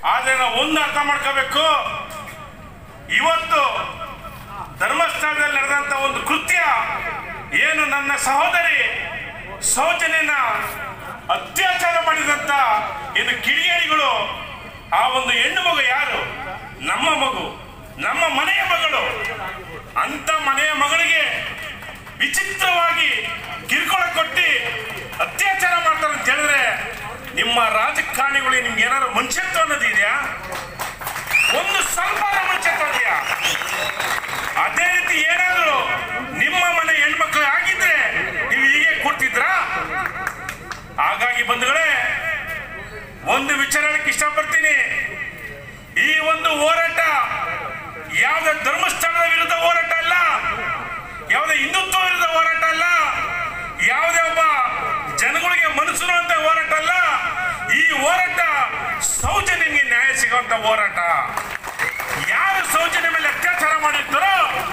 ಆದ್ರೆ ನಾವು ಒಂದು ಅರ್ಥ ಮಾಡ್ಕೋಬೇಕು ಇವತ್ತು ಧರ್ಮಸ್ಥಳದಲ್ಲಿ ನಡೆದಂತ ಒಂದು ಕೃತ್ಯ ಏನು ನನ್ನ ಸಹೋದರಿ ಸೌಜನ್ಯನ ಅತ್ಯಾಚಾರ ಮಾಡಿದಂತ ಏನು ಕಿಡಿಗೇಡಿಗಳು ಆ ಒಂದು ಹೆಣ್ಣು ಮಗು ಯಾರು ನಮ್ಮ ಮಗು ನಮ್ಮ ಮನೆಯ ಮಗಳು ಅಂತ ಮನೆಯ ಮಗಳಿಗೆ ವಿಚಿತ್ರವಾಗಿ ಕಿರುಕುಳ ಕೊಟ್ಟು ಅತ್ಯಾಚಾರ ಮಾಡ್ತಾರೆ ಅಂತ ಹೇಳಿದ್ರೆ ನಿಮ್ಮ ರಾಜಕಾರಣಿಗಳಿಗೆ ನಿಮ್ಗೆ ಏನಾದ್ರು ಮನುಷ್ಯತ್ವ ಅನ್ನೋದು ಇದೆಯಾ ಒಂದು ಸ್ವಲ್ಪ ಮನುಷ್ಯತ್ವ ಇದೆಯಾ ಅದೇ ರೀತಿ ಏನಾದ್ರು ನಿಮ್ಮ ಮನೆ ಹೆಣ್ಮಕ್ಳು ಆಗಿದ್ರೆ ನೀವು ಹೀಗೆ ಕೊಡ್ತಿದ್ರಾ ಹಾಗಾಗಿ ಬಂಧುಗಳೇ ಒಂದು ವಿಚಾರ ಹೇಳಕ್ ಇಷ್ಟಪಡ್ತೀನಿ ಈ ಒಂದು ಹೋರಾಟ ಯಾವುದೇ ಧರ್ಮಸ್ಥಳದ ವಿರುದ್ಧ ಹೋರಾಟ ಅಲ್ಲ ಯಾವುದೇ ಹಿಂದುತ್ವ ವಿರುದ್ಧ ಹೋರಾಟ ಅಲ್ಲ ಯಾವುದೇ ಒಬ್ಬ ಜನಗಳಿಗೆ ಮನಸ್ಸು ಅಂತ ಹೋರಾಟ ಅಲ್ಲ ಈ ಹೋರಾಟ ಸೌಜನ್ಯನಿಗೆ ನ್ಯಾಯ ಸಿಗುವಂತ ಹೋರಾಟ ಯಾರು ಸೌಜನ್ಯ ಮೇಲೆ ಅತ್ಯಾಚಾರ ಮಾಡಿರ್ತಾರೋ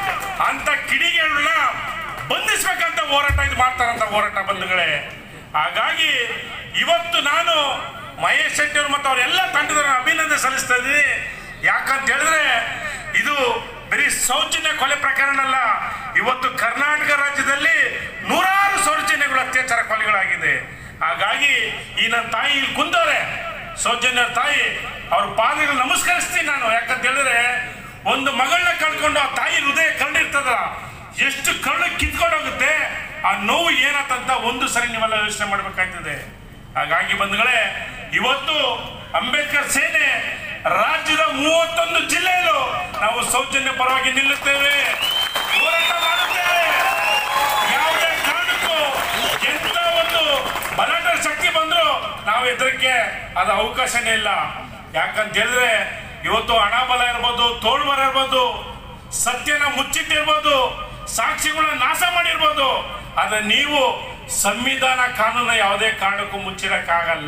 ಅಂತ ಕಿಡಿಗಳನ್ನ ಬಂಧಿಸ್ಬೇಕಂತ ಹೋರಾಟ ಇದು ಮಾಡ್ತಾರಂತ ಹೋರಾಟ ಬಂಧುಗಳೇ ಹಾಗಾಗಿ ಇವತ್ತು ನಾನು ಮಹೇಶ್ ಶೆಟ್ಟಿ ಅವರು ಮತ್ತು ಅವರೆಲ್ಲ ತಂಡದ ಅಭಿನಂದನೆ ಸಲ್ಲಿಸ್ತಾ ಇದ್ದೀನಿ ಯಾಕಂತ ಹೇಳಿದ್ರೆ ಇದು ಬರೀ ಸೌಜನ್ಯ ಕೊಲೆ ಪ್ರಕರಣ ಅಲ್ಲ ಇವತ್ತು ಕರ್ನಾಟಕ ರಾಜ್ಯದಲ್ಲಿ ನೂರಾರು ಸೌಜನ್ಯಗಳು ಅತ್ಯಾಚಾರ ಕೊಲೆಗಳಾಗಿದೆ ಹಾಗಾಗಿ ಈ ನನ್ನ ತಾಯಿ ಇಲ್ಲಿ ಕುಂತವ್ರೆ ಸೌಜನ್ಯ ತಾಯಿ ಅವ್ರ ಪಾದಗಳು ನಮಸ್ಕರಿಸ್ತೀನಿ ನಾನು ಯಾಕಂತ ಹೇಳಿದ್ರೆ ಒಂದು ಮಗಳನ್ನ ಕಳ್ಕೊಂಡು ಆ ತಾಯಿ ಹೃದಯ ಕರಡಿರ್ತದ ಎಷ್ಟು ಕಳ್ಳು ಕಿತ್ಕೊಂಡು ಹೋಗುತ್ತೆ ಆ ನೋವು ಏನಾತಂತ ಒಂದು ಸರಿ ನೀವೆಲ್ಲ ಯೋಚನೆ ಮಾಡ್ಬೇಕಾಗ್ತದೆ ಹಾಗಾಗಿ ಬಂಧುಗಳೇ ಇವತ್ತು ಅಂಬೇಡ್ಕರ್ ಸೇನೆ ರಾಜ್ಯದ ಮೂವತ್ತೊಂದು ಜಿಲ್ಲೆಯಲ್ಲೂ ನಾವು ಸೌಜನ್ಯ ಪರವಾಗಿ ನಿಲ್ಲುತ್ತೇವೆ ಹೋರಾಟ ಮಾಡುತ್ತೇವೆ ಯಾವುದೇ ಕಾರಣಕ್ಕೂ ಎಂತ ಒಂದು ಬಲಾಢ್ಯ ಶಕ್ತಿ ಬಂದ್ರು ನಾವು ಎದುರಕ್ಕೆ ಅದು ಅವಕಾಶನೇ ಇಲ್ಲ ಯಾಕಂತ ಹೇಳಿದ್ರೆ ಇವತ್ತು ಹಣ ಬಲ ಇರ್ಬೋದು ತೋಳ್ಬರ ಇರ್ಬೋದು ಸತ್ಯನ ಮುಚ್ಚಿಟ್ಟಿರ್ಬೋದು ಸಾಕ್ಷಿಗಳನ್ನ ನಾಶ ಮಾಡಿರ್ಬೋದು ಆದ್ರೆ ನೀವು ಸಂವಿಧಾನ ಕಾನೂನು ಯಾವುದೇ ಕಾರಣಕ್ಕೂ ಮುಚ್ಚಿಡಕ್ಕಾಗಲ್ಲ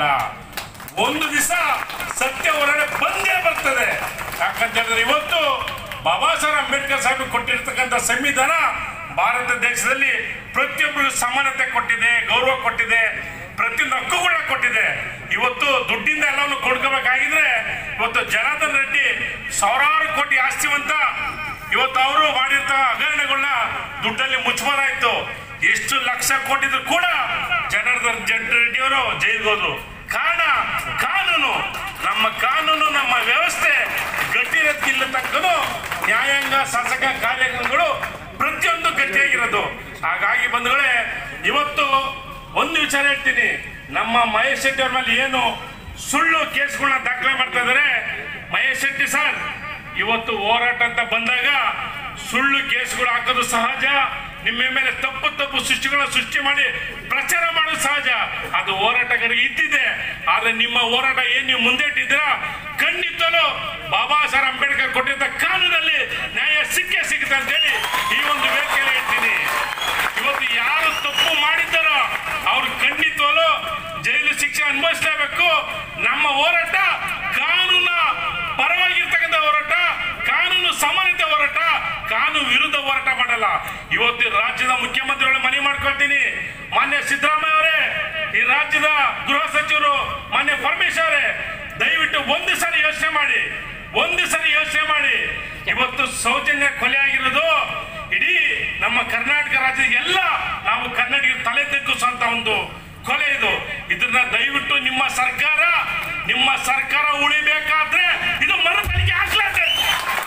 ಒಂದು ದಿವಸ ಸತ್ಯ ಹೊರಗಡೆ ಬಂದೇ ಬರ್ತದೆ ಯಾಕಂತ ಹೇಳಿದ್ರೆ ಇವತ್ತು ಬಾಬಾ ಸಾಹೇಬ್ ಅಂಬೇಡ್ಕರ್ ಸಾಹೇಬ್ ಕೊಟ್ಟಿರ್ತಕ್ಕಂಥ ಸಂವಿಧಾನ ಭಾರತ ದೇಶದಲ್ಲಿ ಪ್ರತಿಯೊಬ್ಬರಿಗೂ ಸಮಾನತೆ ಕೊಟ್ಟಿದೆ ಗೌರವ ಕೊಟ್ಟಿದೆ ಪ್ರತಿಯೊಂದು ಹಕ್ಕುಗಳನ್ನ ಕೊಟ್ಟಿದೆ ಇವತ್ತು ದುಡ್ಡಿಂದ ಎಲ್ಲವನ್ನು ಕೊಡ್ಕೋಬೇಕಾಗಿದ್ರೆ ಇವತ್ತು ಜನಾರ್ದನ್ ರೆಡ್ಡಿ ಸಾವಿರಾರು ಕೋಟಿ ಆಸ್ತಿವಂತ ಇವತ್ತು ಅವರು ಮಾಡಿರ್ತ ಹಗರಣಗಳನ್ನ ದುಡ್ಡಲ್ಲಿ ಮುಚ್ಚಬಹುದಾಯ್ತು ಎಷ್ಟು ಲಕ್ಷ ಕೊಟ್ಟಿದ್ರು ಕೂಡ ಜನಾರ್ದನ್ ಜಡ್ ರೆಡ್ಡಿ ಅವರು ಜೈಲ್ಗೆ ಹೋದ್ರು ಕಾರಣ ಕಾನೂನು ನಮ್ಮ ಕಾನೂನು ನಮ್ಮ ವ್ಯವಸ್ಥೆ ಗಟ್ಟಿರತ್ತಿಲ್ಲ ತಕ್ಕನು ನ್ಯಾಯಾಂಗ ಶಾಸಕ ಕಾರ್ಯಾಂಗಗಳು ಪ್ರತಿಯೊಂದು ಗಟ್ಟಿಯಾಗಿರೋದು ಹಾಗಾಗಿ ಬಂಧುಗಳೇ ಇವತ್ತು ಒಂದು ವಿಚಾರ ಹೇಳ್ತೀನಿ ನಮ್ಮ ಮಹೇಶ್ ಶೆಟ್ಟಿ ಅವ್ರ ಮೇಲೆ ಏನು ಸುಳ್ಳು ಕೇಸ್ಗಳನ್ನ ದಾಖಲೆ ಮಾಡ್ತಾ ಇದ್ದಾರೆ ಮಹೇಶ್ ಶೆಟ್ಟಿ ಸರ್ ಇವತ್ತು ಹೋರಾಟ ಅಂತ ಬಂದಾಗ ಸುಳ್ಳು ಕೇಸ್ಗಳು ಹಾಕೋದು ಸಹಜ ನಿಮ್ಮ ಮೇಲೆ ತಪ್ಪು ತಪ್ಪು ಸೃಷ್ಟಿಗಳನ್ನ ಸೃಷ್ಟಿ ಮಾಡಿ ಪ್ರಚಾರ ಮಾಡೋದು ಸಹಜ ಅದು ಹೋರಾಟಗಾರರಿಗೆ ಇದ್ದಿದೆ ಆದ್ರೆ ನಿಮ್ಮ ಹೋರಾಟ ಏನ್ ನೀವು ಮುಂದೆ ಇಟ್ಟಿದ್ದೀರಾ ಖಂಡಿತಲು ಬಾಬಾ ಸಾಹೇಬ್ ಅಂಬೇಡ್ಕರ್ ಕೊಟ್ಟಿದ್ದ ಕಾನೂನಲ್ಲಿ ನ್ಯಾಯ ಸಿಕ್ಕೇ ಸಿಗುತ್ತೆ ಅಂತೇಳಿ ಈ ಒಂದು ವೇದಿಕೆಯಲ್ಲಿ ಹೇಳ್ತೀನಿ ಇವತ್ತು ಯಾರು ತಪ್ಪು ಮಾಡಿದ್ದಾರೋ ಅವ್ರು ಖಂಡಿತವಲು ಜೈಲು ಶಿಕ್ಷೆ ಅನುಭವಿಸಲೇಬೇಕು ನಮ್ಮ ಹೋರಾಟ ಕಾನೂನ ಪರವಾಗಿರ್ತಕ್ಕಂಥ ಹೋರಾಟ ಕಾನೂನು ಸಮಾನತೆ ಹೋರಾಟ ಕಾನೂನು ವಿರುದ್ಧ ಹೋರಾಟ ಮಾಡಲ್ಲ ಇವತ್ತು ರಾಜ್ಯದ ಮುಖ್ಯಮಂತ್ರಿಗಳು ಮನವಿ ಮಾಡ್ಕೊಳ್ತೀನಿ ಮಾನ್ಯ ಸಿದ್ದರಾಮಯ್ಯ ಅವರೇ ಈ ರಾಜ್ಯದ ಗೃಹ ಸಚಿವರು ಮಾನ್ಯ ಪರಮೇಶ್ವರ್ ಅವರೇ ದಯವಿಟ್ಟು ಒಂದು ಸರಿ ಯೋಚನೆ ಮಾಡಿ ಒಂದು ಸರಿ ಯೋಚನೆ ಮಾಡಿ ಇವತ್ತು ಸೌಜನ್ಯ ಕೊಲೆ ಆಗಿರೋದು ಇಡೀ ನಮ್ಮ ಕರ್ನಾಟಕ ರಾಜ್ಯದ ಎಲ್ಲ ನಾವು ಕನ್ನಡಿಗರು ತಲೆ ತೆಗ್ಗಿಸುವಂತ ಒಂದು ಕೊಲೆ ಇದು ಇದನ್ನ ದಯವಿಟ್ಟು ನಿಮ್ಮ ಸರ್ಕಾರ ನಿಮ್ಮ ಸರ್ಕಾರ ಉಳಿಬೇಕಾದ್ರೆ ಇದು ಮರು ತನಿಖೆ ಹಾಕ್ಲೇಬೇಕು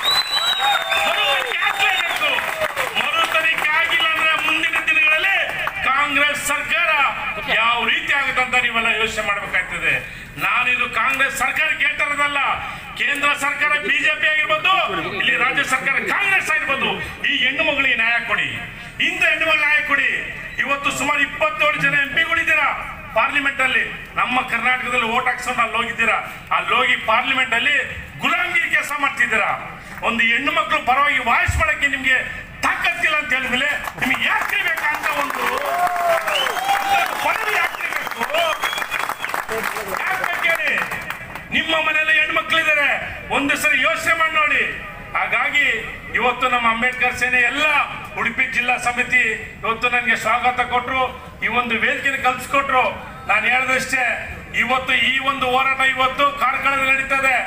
ಮರು ತನಿಖೆ ಹಾಕ್ಲೇಬೇಕು ಮರು ತನಿಖೆ ಆಗಿಲ್ಲ ಅಂದ್ರೆ ಮುಂದಿನ ದಿನಗಳಲ್ಲಿ ಕಾಂಗ್ರೆಸ್ ಸರ್ಕಾರ ಯಾವ ರೀತಿ ಆಗುತ್ತೆ ಅಂತ ನೀವೆಲ್ಲ ಯೋಚನೆ ಮಾಡ್ಬೇಕಾಗ್ತದೆ ನಾನಿದು ಕಾಂಗ್ರೆಸ್ ಸರ್ಕಾರ ಕೇಳ್ತಾ ಇರೋದಲ್ಲ ಕೇಂದ್ರ ಸರ್ಕಾರ ಬಿಜೆಪಿ ಆಗಿರ್ಬೋದು ಇಲ್ಲಿ ರಾಜ್ಯ ಸರ್ಕಾರ ಕಾಂಗ್ರೆಸ್ ಆಗಿರ್ಬೋದು ಈ ಹೆಣ್ಣು ಮಗಳಿಗೆ ನ್ಯಾಯ ಕೊಡಿ ಇಂಥ ಹೆಣ್ಣು ಮಗಳಿಗೆ ನ್ಯಾಯ ಕೊಡಿ ಇವತ್ತು ಸುಮಾರು ಇಪ್ಪತ್ತೇಳು ಜನ ಎಂ ಪಿಗಳಿದ್ದೀರಾ ಪಾರ್ಲಿಮೆಂಟ್ ಅಲ್ಲಿ ನಮ್ಮ ಕರ್ನಾಟಕದಲ್ಲಿ ಓಟ್ ಹಾಕ್ಸ್ಕೊಂಡು ಅಲ್ಲಿ ಹೋಗಿದ್ದೀರಾ ಅಲ್ಲಿ ಹೋಗಿ ಪಾರ್ಲಿಮೆಂಟ್ ಅಲ್ಲಿ ಗುಲಾಮ್ಗಿರಿ ಕೆಲಸ ಮಾಡ್ತಿದ್ದೀರಾ ಒಂದು ಹೆಣ್ಣು ಮಕ್ಕಳು ಪರವಾಗಿ ವಾಯ್ಸ್ ಮಾಡಕ್ಕೆ ನಿಮ್ಗೆ ತಾಕತ್ತಿಲ್ಲ ಅಂತ ಹೇಳಿದ್ಮೇಲೆ ನಿಮ್ಗೆ ಯಾಕೆ ಬೇಕಂತ ಒಂದು ಪದವಿ ಯಾಕೆ ಬೇಕು ಯಾಕೆ ಕೇಳಿ ನಿಮ್ಮ ಮನೆಯಲ್ಲಿ ಹೆಣ್ಮಕ್ಳಿದ್ದಾರೆ ಒಂದು ಸರಿ ಯೋಚನೆ ಮಾಡಿ ನೋಡಿ ಹಾಗಾಗಿ ಇವತ್ತು ನಮ್ಮ ಅಂಬೇಡ್ಕರ್ ಸೇನೆ ಎಲ್ಲ ಉಡುಪಿ ಜಿಲ್ಲಾ ಸಮಿತಿ ಇವತ್ತು ನನಗೆ ಸ್ವಾಗತ ಕೊಟ್ಟರು ಈ ಒಂದು ವೇದಿಕೆ ಕಲ್ಸ್ಕೊಟ್ರು ನಾನು ಹೇಳಿದಷ್ಟೇ ಇವತ್ತು ಈ ಒಂದು ಹೋರಾಟ ಇವತ್ತು ಕಾರ್ಕಳದಲ್ಲಿ ನಡೀತದೆ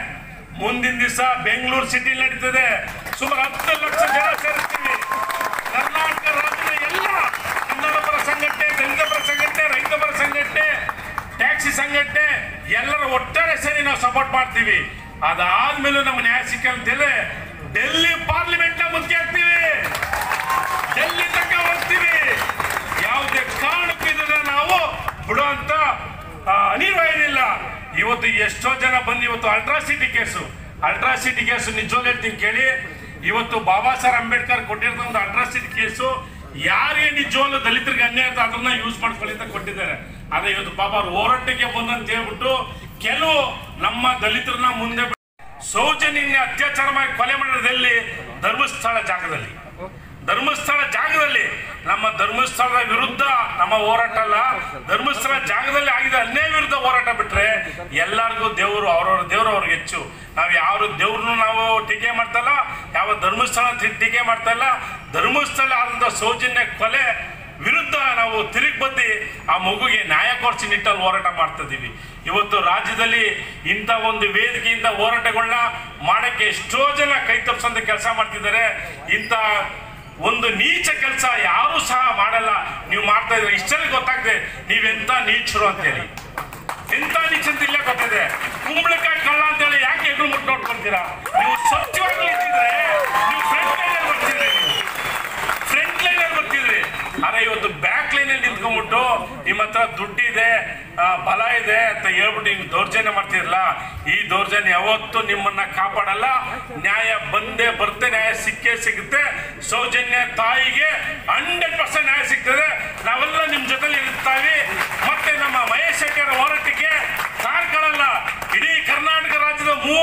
ಮುಂದಿನ ದಿವಸ ಬೆಂಗಳೂರು ಸಿಟಿ ನಡೀತದೆ ಸುಮಾರು ಹತ್ತು ಲಕ್ಷ ಜನ ಸೇರ್ತೀವಿ ಕರ್ನಾಟಕ ರಾಜ್ಯದ ಎಲ್ಲ ಕನ್ನಡ ಪರ ಸಂಘಟನೆ ದಲಿತ ಪರ ಸಂಘಟನೆ ರೈತ ಪರ ಸಂಘಟನೆ ಟ್ಯಾಕ್ಸಿ ಸಂಘಟನೆ ಎಲ್ಲರ ಒಟ್ಟಾರೆ ಸೇರಿ ನಾವು ಸಪೋರ್ಟ್ ಮಾಡ್ತೀವಿ ಅದಾದ್ಮೇಲೆ ನಮ್ಮ ನ್ಯಾಯ ಸಿಕ್ಕಂತೇಳಿ ಡೆಲ್ಲಿ ಪಾರ್ಲಿಮೆಂಟ್ ನ ಮುಖ್ಯ ಆಗ್ತೀವಿ ಡೆಲ್ಲಿ ತನಕ ಹೋಗ್ತೀವಿ ಯಾವುದೇ ಕಾರಣಕ್ಕೂ ಇದನ್ನ ನಾವು ಬಿಡುವಂತ ಆ, ಅನಿವಾರ್ಯ ಇಲ್ಲ ಇವತ್ತು ಎಷ್ಟೋ ಜನ ಬಂದು ಇವತ್ತು ಅಲ್ಟ್ರಾಸಿಟಿ ಕೇಸು ಅಲ್ಟ್ರಾಸಿಟಿ ಕೇಸು ನಿಜವಾಗ್ಲೂ ಹೇಳ್ತೀನಿ ಕೇಳಿ ಇವತ್ತು ಬಾಬಾ ಸಾಹೇಬ್ ಅಂಬೇಡ್ಕರ್ ಕೊಟ್ಟಿರೋ ಒಂದು ಅಲ್ಟ್ರಾಸಿಟಿ ಕೇಸು ಯಾರಿಗೆ ನಿಜವಾಗ್ಲೂ ದಲಿತರಿಗೆ ಅನ್ಯಾಯ ಆಯ್ತು ಅದನ್ನ ಯೂಸ್ ಮಾಡ್ಕೊಳ್ಳಿ ಅಂತ ಕೊಟ್ಟಿದ್ದಾರೆ ಆದ್ರೆ ಇವತ್ತು ಪಾಪ ಅವ್ರು ಹೋರಾಟಕ್ಕೆ ಬಂದಂತ ಹೇಳ್ಬಿಟ್ಟು ಕೆಲವು ನಮ್ಮ ದಲಿತರನ್ನ ಮುಂದೆ ಬಿಟ್ಟು ಸೌಜನ್ಯ ಅತ್ಯಾಚಾರ ಮಾಡಿ ಕೊಲೆ ಮಾಡೋದಲ್ಲಿ ಧರ್ಮಸ್ಥಳ ಜಾಗದಲ್ಲಿ ಧರ್ಮಸ್ಥಳ ಜಾಗದಲ್ಲಿ ನಮ್ಮ ಧರ್ಮಸ್ಥಳದ ವಿರುದ್ಧ ನಮ್ಮ ಹೋರಾಟ ಅಲ್ಲ ಧರ್ಮಸ್ಥಳ ಜಾಗದಲ್ಲಿ ಆಗಿದ ಅನ್ಯಾಯ ವಿರುದ್ಧ ಹೋರಾಟ ಬಿಟ್ರೆ ಎಲ್ಲರಿಗೂ ದೇವರು ಅವ್ರವ್ರ ದೇವರು ಅವ್ರಿಗೆ ಹೆಚ್ಚು ನಾವು ಯಾವ ದೇವ್ರನ್ನು ನಾವು ಟೀಕೆ ಮಾಡ್ತಲ್ಲ ಯಾವ ಧರ್ಮಸ್ಥಳ ಟಿ- ಟೀಕೆ ಮಾಡ್ತಲ್ಲ ಧರ್ಮಸ್ಥಳ ಆದಂತ ಸೌಜನ್ಯ ಕೊಲೆ ವಿರುದ್ಧ ನಾವು ತಿರುಗಿ ಬಂದು ಆ ಮಗುಗೆ ನ್ಯಾಯ ಕೊಡಿಸಿ ನಿಟ್ಟಲ್ಲಿ ಹೋರಾಟ ಮಾಡ್ತಾ ಇದೀವಿ ಇವತ್ತು ರಾಜ್ಯದಲ್ಲಿ ಇಂಥ ಒಂದು ವೇದಿಕೆಯಿಂದ ಹೋರಾಟಗಳನ್ನ ಮಾಡಕ್ಕೆ ಎಷ್ಟೋ ಜನ ಕೈ ತಪ್ಪಿಸಂತ ಕೆಲಸ ಮಾಡ್ತಿದ್ದಾರೆ ಇಂಥ ಒಂದು ನೀಚ ಕೆಲಸ ಯಾರು ಸಹ ಮಾಡಲ್ಲ ನೀವು ಮಾಡ್ತಾ ಇದ್ರೆ ಇಷ್ಟಲ್ಲಿ ಗೊತ್ತಾಗ್ತದೆ ನೀವೆಂತ ನೀಚರು ಅಂತೇಳಿ ಎಂತ ನೀಚ ಅಂತ ಇಲ್ಲೇ ಗೊತ್ತಿದೆ ಕುಂಬಳಕಾಯಿ ಕಳ್ಳ ಅಂತೇಳಿ ಯಾಕೆ ಎದುರು ಮುಟ್ಟು ನೋಡ್ಕೊಂತೀರಾ ನೀವು ಸ್ವಚ್ಛವಾಗಿ ಇದ್ದಿದ್ರೆ ನೀವು ಫ್ರಂಟ್ ಲೈನ್ ಬರ್ತಿದ್ರಿ ನೀವು ಫ್ರಂಟ್ ಲೈನ್ ಅಲ್ಲಿ ಬರ್ತಿದ್ರಿ ಆದ್ರೆ ಇವತ್ತು ಬ್ಯಾಕ್ ಲೈನ್ ಅಲ್ಲಿ ನಿಂತ್ಕೊಂಡ್ಬಿಟ್ಟು ನಿಮ್ಮ ಹತ್ರ ದುಡ್ಡಿದೆ ಆ, ಬಲ ಇದೆ ಅಂತ ಹೇಳ್ಬಿಟ್ಟು ನೀವು ದೌರ್ಜನ್ಯ ಮಾಡ್ತಿರಲ್ಲ ಈ ದೌರ್ಜನ್ಯ ಯಾವತ್ತೂ ನಿಮ್ಮನ್ನ ಕಾಪಾಡಲ್ಲ ನ್ಯಾಯ ಬಂದೇ ಬರುತ್ತೆ ನ್ಯಾಯ ಸಿಕ್ಕೇ ಸಿಗುತ್ತೆ ಸೌಜನ್ಯ ತಾಯಿಗೆ ಹಂಡ್ರೆಡ್ ಪರ್ಸೆಂಟ್ ನ್ಯಾಯ ಸಿಗ್ತದೆ ನಾವೆಲ್ಲ ನಿಮ್ ಜೊತೆಲಿ ಇರ್ತಾವೆ ಮತ್ತೆ ನಮ್ಮ ಮಹೇಶ್ ಶೆಟ್ಟರ್ ಹೋರಾಟಕ್ಕೆ ಕಾರ್ಕಳಲ್ಲ ಇಡೀ ಕರ್ನಾಟಕ ರಾಜ್ಯದ ಮೂವತ್ತು